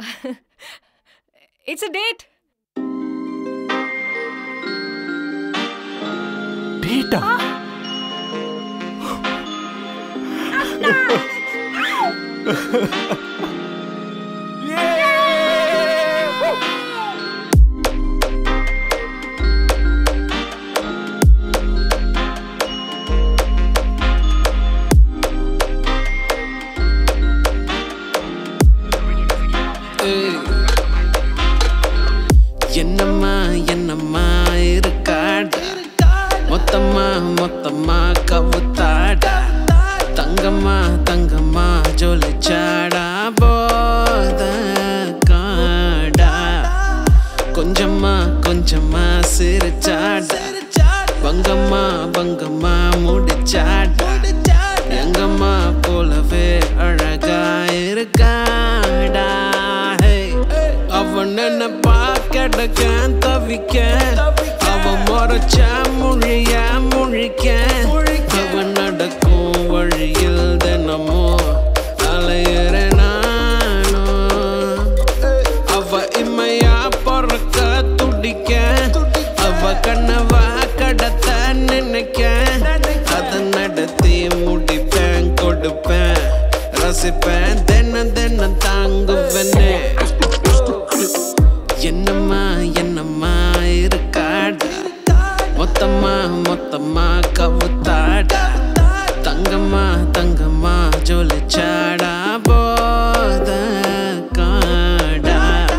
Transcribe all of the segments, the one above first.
It's a date data என்னம்மா என்னம்மா இருக்காடா மொத்தமா மொத்தமா கவுத்தாடா தங்கம்மா தங்கம்மா ஜொலிச்சாடா போத காடா கொஞ்சமா கொஞ்சமா சிரிச்சாடா பங்கம்மா பங்கம்மா முடிச்சாடா எங்கம்மா போலவே அழகா இருக்காடா ஹே. அவன் என்ன பார்க்கடக்க தவிக்க அவன் முறைச்ச மொழிய முழிக்க அவன் நடக்கும் வழியில் தினமும் அலையிற நானும் அவ இம்மையா பொறக்க துடிக்க அவ கண்ணவா கடத்த நினைக்க அத நடத்தி முடிப்பேன் கொடுப்பேன் ரசிப்பேன் தினம் தினம் தாங்குவனே என்னம்மா என்னம்மா இருக்காடா மொத்தமா மொத்தமா கவுத்தாடா தங்கம்மா தங்கம்மா ஜொலிச்சாடா போத காடா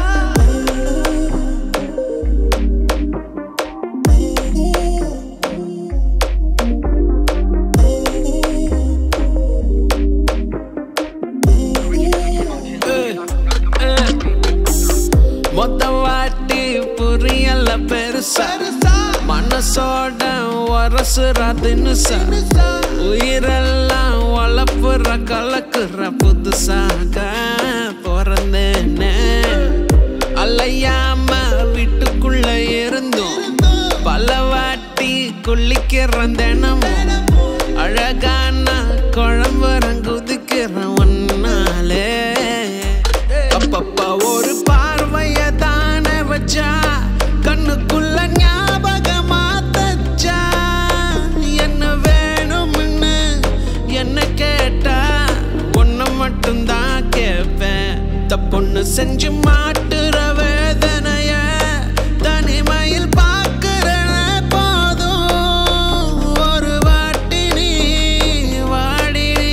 மொத்த வாட்டி புரியல பெருசா மனசோட வரசுற தினுசா உயிரெல்லாம் வளப்புற கலக்குற புதுசாக பிறந்தேனே அலையாம வீட்டுக்குள்ள இருந்தோம் பல வாட்டி குளிக்கிறேன் தினமும் அழகான குழம்புறன் குதிக்கிறேன் ஒன்னாலே அப்பப்பா ஒரு பார்வைய தானே வச்சா கண்ணுக்குள்ள ஞாபகமா தச்சா என்ன வேணும்னு என்ன கேட்டா ஒன்னு மட்டும்தான் கேட்பேன் தப்பொன்னு செஞ்சு மாட்டுற வேதனைய தனிமையில் பார்க்கிறன போதும் ஒரு வாட்டி நீ வாடி நீ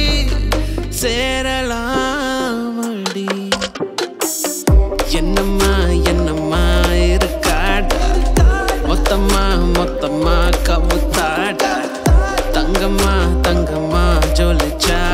சேரலாம் அடி என்னம்மா என்னம்மா இருக்காடா மொத்தமா மொத்தமா கவுத்தாடா தங்கம்மா தங்கம்மா ஜொலிச்சா